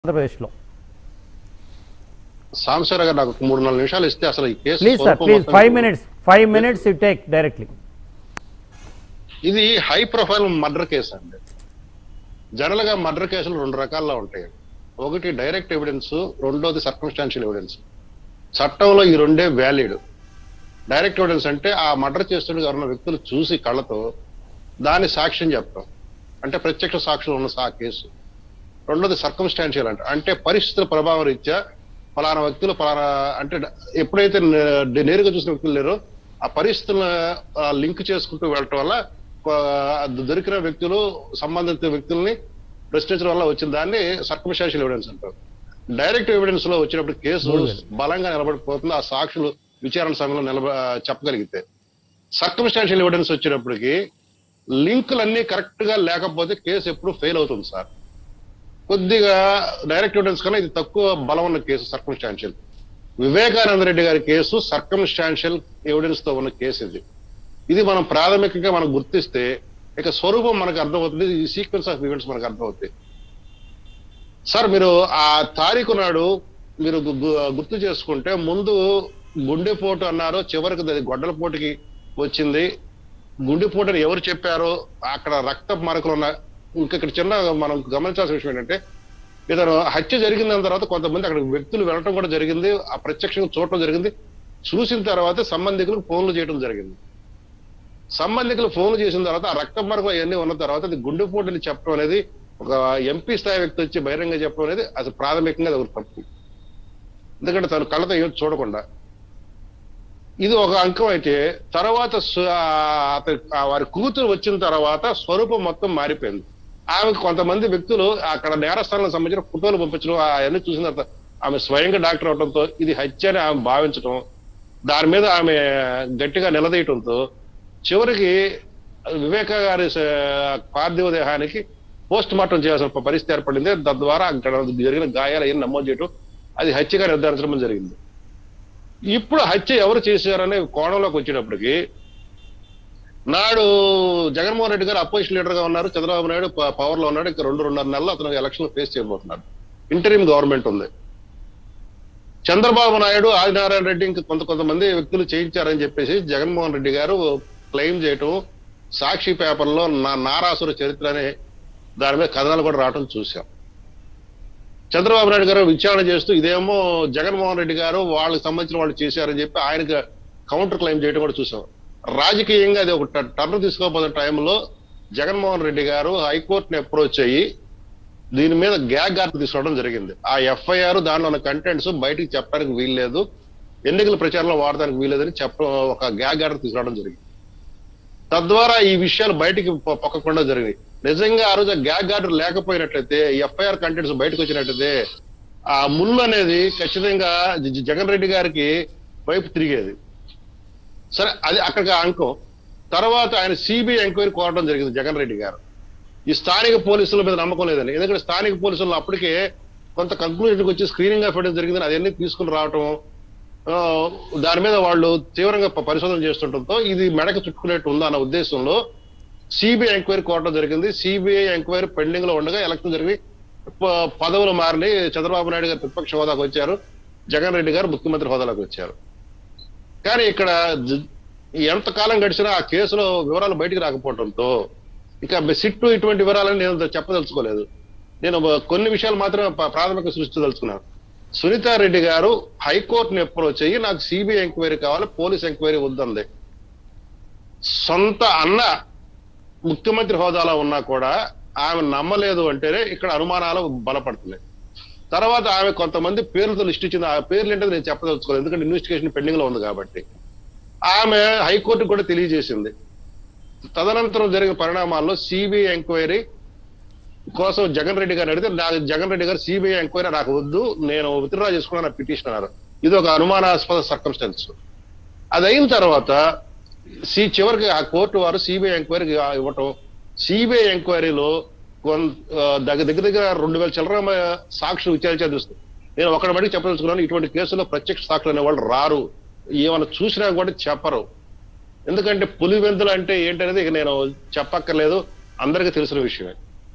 ఆంధ్రప్రదేశ్లో సాంబశివరావు గారు నాకు ఒక మూడు నాలుగు నిమిషాలు ఇస్తే అసలు ఈ కేసు ప్లీజ్ సార్ స్వరూపం ప్లీజ్ మొత్తం- five minutes five minutes you take directly ఇది హై ప్రొఫైల్ మర్డర్ కేసు అండి జనరల్ గా మర్డర్ కేసులు రెండు రకాల్లో ఉంటాయి ఒకటి డైరెక్ట్ ఎవిడెన్స్ రెండోది సర్కమ్స్టాన్షియల్ ఎవిడెన్స్ చట్టంలో ఈ రెండే వ్యాలిడ్ డైరెక్ట్ ఎవిడెన్స్ అంటే ఆ మర్డర్ చేస్తుండగా ఎవరైనా వ్యక్తులు చూసి కళ్ళతో దాని సాక్ష్యం చెప్తాం అంటే ప్రత్యక్ష సాక్షులు ఉన్న ఆ కేసు రెండోది సర్కమ్స్టాన్షియల్ అంటే అంటే పరిస్థితుల ప్రభావం రీత్యా ఫలానా వ్యక్తులు ఫలానా అంటే ఎప్పుడైతే నే- నేరుగా చూసిన వ్యక్తులు లేరో ఆ పరిస్థితులను లింక్ చేసుకుంటూ వెళ్ళటం వల్ల ఆ, దొరికిన వ్యక్తులు సంబంధిత వ్యక్తుల్ని ప్రశ్నించడం వల్ల వచ్చిన దాన్ని సర్కమ్స్టాన్షియల్ ఎవిడెన్స్ అంటారు డైరెక్ట్ ఎవిడెన్స్ లో వచ్చినప్పుడు కేసు బలంగా నిలబడిపోతుంది ఆ సాక్షులు విచారణ సమయంలో నిలబ చెప్పగలిగితే సర్కమ్స్టాన్షియల్ ఎవిడెన్స్ వచ్చినప్పటికీ లింకులన్నీ కరెక్ట్ గా లేకపోతే కేసు ఎప్పుడు ఫెయిల్ అవుతుంది సార్ కొద్దిగా డైరెక్ట్ ఎవిడెన్స్ కన్నా ఇది తక్కువ బలం ఉన్న కేసు సర్కమ్స్టాన్షియల్ వివేకానంద రెడ్డి గారి కేసు సర్కమ్స్టాన్షియల్ ఎవిడెన్స్ తో ఉన్న కేసు ఇది ఇది మనం ప్రాథమికంగా మనం గుర్తిస్తే ఇక స్వరూపం మనకు అర్థమవుతుంది ఈ సీక్వెన్స్ ఆఫ్ ఈవెంట్స్ మనకు అర్థమవుతాయి సార్ మీరు ఆ తారీఖు నాడు మీరు గు- గు- గుర్తు చేసుకుంటే ముందు గుండెపోటు అన్నారు చివరికి అది గొడ్డలపోటుకి వచ్చింది గుండెపోటు అని ఎవరు చెప్పారో అక్కడ రక్త మరకలు ఉన్న ఇంకా ఇక్కడ చిన్న మనం గమనించాల్సిన విషయం ఏంటంటే ఇతను హత్య జరిగిన దాని తర్వాత కొంతమంది అక్కడ వ్యక్తులు వెళ్ళటం కూడా జరిగింది ఆ ప్రత్యక్షంగా చూడటం జరిగింది చూసిన తర్వాత సంబంధికులకు ఫోన్లు చేయడం జరిగింది సంబంధికులు ఫోన్లు చేసిన తర్వాత ఆ రక్త మరకలు అవన్నీ ఉన్న తర్వాత అది గుండెపోటుని చెప్పడం అనేది ఒక ఎంపీ స్థాయి వ్యక్తి వచ్చి బహిరంగ చెప్పడం అనేది అసలు ప్రాథమికంగా అది ఒక తప్పు ఎందుకంటే తను కళ్ళతో ఏం చూడకుండా ఇది ఒక అంకం అయితే తర్వాత సు- ఆ అతని- ఆ వారి కూతురు వచ్చిన తర్వాత స్వరూపం మొత్తం మారిపోయింది ఆమెకు కొంతమంది వ్యక్తులు అక్కడ నేరస్థానాలకు సంబంధించిన ఫోటోలు పంపించడం అవన్నీ చూసిన తర్వాత ఆమె స్వయంగా డాక్టర్ అవడంతో ఇది హత్య అని ఆమె భావించడం దాని మీద ఆమె గట్టిగా నిలదీయటంతో చివరికి వివేక గారి స- పార్థివ దేహానికి పోస్ట్ మార్టం చేయాల్సిన పరిస్థితి ఏర్పడింది తద్వారా అక్కడ జరిగిన గాయాలు అవన్నీ నమోదు చేయడం అది హత్యగా నిర్ధారించడం జరిగింది ఇప్పుడు హత్య ఎవరు చేశారనే కోణంలోకి వచ్చేటప్పటికి నాడు జగన్మోహన్ రెడ్డి గారు అపోజిషన్ లీడర్ గా ఉన్నారు చంద్రబాబు నాయుడు ప- పవర్ లో ఉన్నాడు ఇంకా రెండు రెండున్నర నెలలు అతను ఎలక్షన్ ఫేస్ చేయబోతున్నాడు ఇంటరీమ్ గవర్నమెంట్ ఉంది చంద్రబాబు నాయుడు ఆదినారాయణ రెడ్డి ఇంకా కొంత కొంతమంది వ్యక్తులు చేయించారని చెప్పేసి జగన్మోహన్ రెడ్డి గారు క్లెయిమ్ చేయటం సాక్షి పేపర్లో నా నారాసుర చరిత్ర అనే దాని మీద కథనాలు కూడా రావటం చూశాం చంద్రబాబు నాయుడు గారు విచారణ చేస్తూ ఇదేమో జగన్మోహన్ రెడ్డి గారు వాళ్ళకి సంబంధించిన వాళ్ళు చేశారని చెప్పి ఆయనకు కౌంటర్ క్లెయిమ్ చేయడం కూడా చూసాం రాజకీయంగా అది ఒక ట- టర్న్ తీసుకోబోతున్న టైంలో జగన్మోహన్ రెడ్డి గారు హైకోర్టుని అప్రోచ్ అయ్యి దీని మీద గ్యాగ్ ఆర్డర్ తీసుకోవడం జరిగింది ఆ ఎఫ్ఐఆర్ దానిలో ఉన్న కంటెంట్స్ బయటికి చెప్పడానికి వీల్లేదు ఎన్నికల ప్రచారంలో వాడడానికి వీల్లేదని చెప్ప ఒక గ్యాగ్ ఆర్డర్ తీసుకురావడం జరిగింది తద్వారా ఈ విషయాలు బయటికి పొ- పొక్కకుండా జరిగాయి నిజంగా ఆ రోజు గ్యాగ్ ఆర్డర్ లేకపోయినట్లయితే ఎఫ్ఐఆర్ కంటెంట్స్ బయటకు వచ్చినట్లయితే ఆ ముళ్ళు అనేది ఖచ్చితంగా జ- జ- జగన్ రెడ్డి గారికి వైపు తిరిగేది సరే అది అక్కడికి ఆ అంకం తర్వాత ఆయన సిబిఐ ఎంక్వైరీ కోరడం జరిగింది జగన్ రెడ్డి గారు ఈ స్థానిక పోలీసుల మీద నమ్మకం లేదని ఎందుకంటే స్థానిక పోలీసులు అప్పటికే కొంత కంక్లూజన్కి వచ్చి స్క్రీనింగ్ ఎఫెడెన్స్ జరిగిందని అవన్నీ తీసుకుని రావటం ఆ, దాని మీద వాళ్ళు తీవ్రంగా ప- పరిశోధన చేస్తుండటంతో ఇది మెడకు చుట్టుకునేట్టు ఉందా అన్న ఉద్దేశంలో సిబిఐ ఎంక్వైరీ కోరడం జరిగింది సిబిఐ ఎంక్వైరీ పెండింగ్ లో ఉండగా ఎలక్షన్ జరిగి ప- పదవులు మారిని చంద్రబాబు నాయుడు గారు ప్రతిపక్ష హోదాకు వచ్చారు జగన్ రెడ్డి గారు ముఖ్యమంత్రి హోదాలోకి వచ్చారు కానీ ఇక్కడ జ- ఎంత కాలం గడిచినా ఆ కేసులో వివరాలు బయటికి రాకపోవడంతో ఇక సిట్టు ఇటువంటి వివరాలని నేను చెప్పదలుచుకోలేదు నేను కొన్ని విషయాలు మాత్రం ప- ప్రాథమిక సృష్టించదలుచుకున్నాను సునీతారెడ్డి గారు హైకోర్టుని అప్రోచ్ అయ్యి నాకు సిబిఐ ఎంక్వైరీ కావాలి పోలీస్ ఎంక్వైరీ వద్దంది సొంత అన్న ముఖ్యమంత్రి హోదాలో ఉన్నా కూడా ఆమె నమ్మలేదు అంటేనే ఇక్కడ అనుమానాలు బలపడుతున్నాయి తర్వాత ఆమె కొంతమంది పేర్లతో లిస్ట్ ఇచ్చింది ఆ పేర్లు ఏంటో నేను చెప్పదలుచుకోలేదు ఎందుకంటే ఇన్వెస్టిగేషన్ పెండింగ్ లో ఉంది కాబట్టి ఆమె హైకోర్టు కూడా తెలియజేసింది తదనంతరం జరిగిన పరిణామాల్లో సిబిఐ ఎంక్వైరీ కోసం జగన్ రెడ్డి గారు అడిగితే నాకు జగన్ రెడ్డి గారు సిబిఐ ఎంక్వైరీ నాకు వద్దు నేను విత్డ్రా చేసుకున్నాను నా పిటిషన్ అన్నారు ఇది ఒక అనుమానాస్పద సర్కమ్స్టెన్స్ అది అయిన తర్వాత సి చివరికి ఆ కోర్టు వారు సిబిఐ ఎంక్వైరీ ఇవ్వటం సిబిఐ ఎంక్వైరీలో కొన్ ఆ, దగ్గర దగ్గర దగ్గర రెండు వేల చిల్లర మ- సాక్షులు విచారించాల్సి వస్తుంది నేను ఒకటి మటుకు చెప్పదలుచుకున్నాను ఇటువంటి కేసుల్లో ప్రత్యక్ష సాక్షులు అనే వాళ్ళు రారు ఏమైనా చూసినా కూడా చెప్పరు ఎందుకంటే పులివెందులు అంటే ఏంటనేది ఇక నేను చెప్పక్కర్లేదు అందరికీ తెలిసిన విషయమే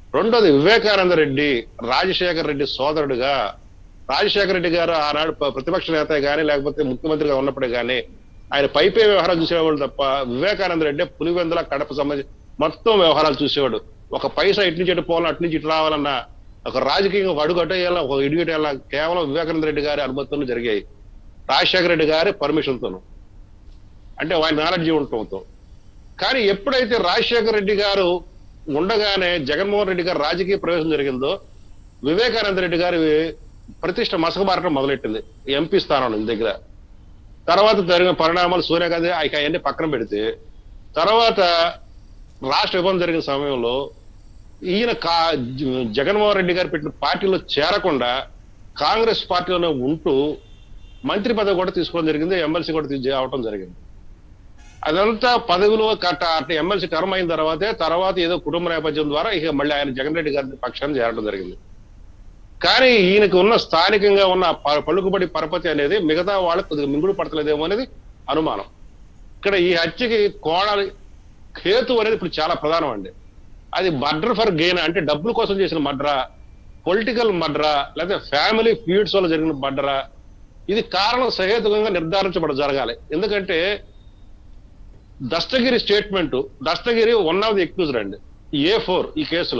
రెండోది వివేకానంద రెడ్డి రాజశేఖర రెడ్డి సోదరుడుగా రాజశేఖర రెడ్డి గారు ఆనాడు ప- ప్రతిపక్ష నేత గానీ లేకపోతే ముఖ్యమంత్రిగా ఉన్నప్పుడే గానీ ఆయన పైపే వ్యవహారాలు చూసేవాడు తప్ప వివేకానంద రెడ్డి పులివెందుల కడప సంబంధించి మొత్తం వ్యవహారాలు చూసేవాడు ఒక పైసా ఇటు నుంచి ఇటు పోవాలన్నా అటు నుంచి ఇటు రావాలన్నా ఒక రాజకీయంగా ఒక అడుగు అటేయాలా ఒక ఇడుగు ఇటేయాలా కేవలం వివేకానంద రెడ్డి గారి అనుమతితో జరిగాయి రాజశేఖర రెడ్డి గారి పర్మిషన్ తోను అంటే ఆయన నాలెడ్జ్ ఉండటంతో కానీ ఎప్పుడైతే రాజశేఖర రెడ్డి గారు ఉండగానే జగన్మోహన్ రెడ్డి గారు రాజకీయ ప్రవేశం జరిగిందో వివేకానంద రెడ్డి గారి ప్రతిష్ట మసకబారటం మొదలెట్టింది ఎంపీ స్థానం దగ్గర తర్వాత జరిగిన పరిణామాలు సోనియా గాంధీ ఇక అవన్నీ పక్కన పెడితే తర్వాత రాష్ట్ర విభజన జరిగిన సమయంలో ఈయన కా జ- జగన్మోహన్ రెడ్డి గారు పెట్టిన పార్టీలో చేరకుండా కాంగ్రెస్ పార్టీలోనే ఉంటూ మంత్రి పదవి కూడా తీసుకోవడం జరిగింది ఎమ్మెల్సీ కూడా తీ- అవటం జరిగింది అదంతా పదవిలో కట్ట అట్లా ఎమ్మెల్సీ టర్మ్ అయిన తర్వాతే తర్వాత ఏదో కుటుంబ నేపథ్యం ద్వారా ఇక మళ్ళీ ఆయన జగన్ రెడ్డి గారి పక్షాన్ని చేరడం జరిగింది కానీ ఈయనకు ఉన్న స్థానికంగా ఉన్న ప- పలుకుబడి పరపతి అనేది మిగతా వాళ్ళకి కొద్దిగా మింగుడు పడతలేదేమో అనేది అనుమానం ఇక్కడ ఈ హత్యకి కోణాలు హేతు అనేది ఇప్పుడు చాలా ప్రధానం అండి అది మర్డర్ ఫర్ గెయిన్ అంటే డబ్బుల కోసం చేసిన మర్డరా పొలిటికల్ మర్డరా లేకపోతే ఫ్యామిలీ ఫీడ్స్ వల్ల జరిగిన మర్డరా ఇది కారణం సహేతుకంగా నిర్ధారించబడ జరగాలి ఎందుకంటే Dastagiri statement Dastagiri one of the accused అండి ఏ ఫోర్ ఈ కేసులో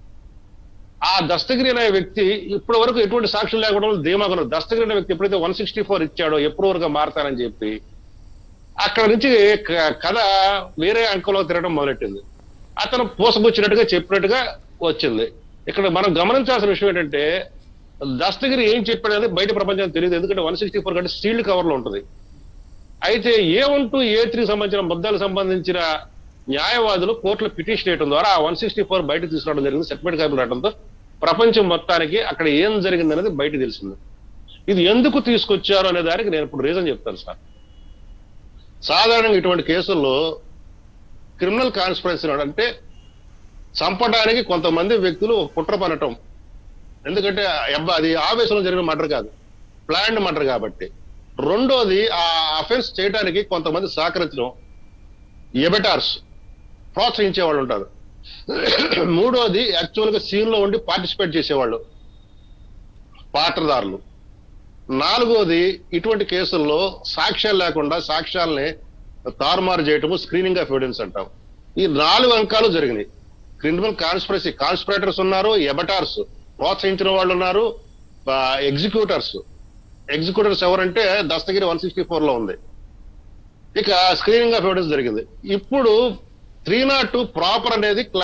ఆ దస్తగిరి అనే వ్యక్తి ఇప్పటి వరకు ఎటువంటి సాక్ష్యం లేకపోవడం వల్ల ధీమాగా ఉన్నారు. దస్తగిరి అనే వ్యక్తి ఎప్పుడైతే వన్ సిక్స్టీ ఫోర్ ఇచ్చాడో ఎప్పుడు వరకు మారతానని చెప్పి అక్కడ నుంచి క- కథ వేరే అంకంలో తిరగడం మొదలెట్టింది అతను పూసగుచ్చినట్టుగా చెప్పినట్టుగా వచ్చింది ఇక్కడ మనం గమనించాల్సిన విషయం ఏంటంటే దస్తగిరి ఏం చెప్పాడనేది బయట ప్రపంచానికి తెలియదు ఎందుకంటే వన్ సిక్స్టీ ఫోర్ కంటే సీల్డ్ కవర్ లో ఉంటుంది అయితే A one to A three సంబంధించిన ముద్దాలకు సంబంధించిన న్యాయవాదులు కోర్టులో పిటిషన్ వేయడం ద్వారా ఆ వన్ సిక్స్టీ ఫోర్ బయట తీసుకురావడం జరిగింది సెటిల్మెంట్ కాపీలు రావడంతో ప్రపంచం మొత్తానికి అక్కడ ఏం జరిగింది అనేది బయట తెలిసింది ఇది ఎందుకు తీసుకొచ్చారు అనే దానికి నేను ఇప్పుడు రీజన్ చెప్తాను సార్ సాధారణంగా ఇటువంటి కేసుల్లో క్రిమినల్ కాన్స్పిరన్సీ అంటే చంపడానికి కొంతమంది వ్యక్తులు ఒక కుట్ర పనటం ఎందుకంటే అబ్బా అది ఆవేశంలో జరిగిన మర్డర్ కాదు ప్లాన్డ్ మర్డర్ కాబట్టి రెండోది ఆ అఫెన్స్ చేయడానికి కొంతమంది సహకరించడం ఎబెటార్స్ ప్రోత్సహించే వాళ్ళు ఉంటారు మూడోది యాక్చువల్ గా సీన్ లో ఉండి పార్టిసిపేట్ చేసేవాళ్ళు పాత్రదారులు నాలుగోది ఇటువంటి కేసుల్లో సాక్ష్యాలు లేకుండా సాక్ష్యాలని తారుమారు చేయటము స్క్రీనింగ్ ఆఫ్ ఎవిడెన్స్ అంటాం ఈ నాలుగు అంకాలు జరిగినాయి క్రిమినల్ కాన్స్పిరసీ కాన్స్పిరేటర్స్ ఉన్నారు ఎబటార్స్ ప్రోత్సహించిన వాళ్ళు ఉన్నారు ఎగ్జిక్యూటర్స్ ఎగ్జిక్యూటర్స్ ఎవరంటే దస్తగిరి వన్ సిక్స్టీ ఫోర్ లో ఉంది ఇక స్క్రీనింగ్ ఆఫ్ ఎవిడెన్స్ జరిగింది ఇప్పుడు త్రీ నాట్ టూ ప్రాపర్ అనేది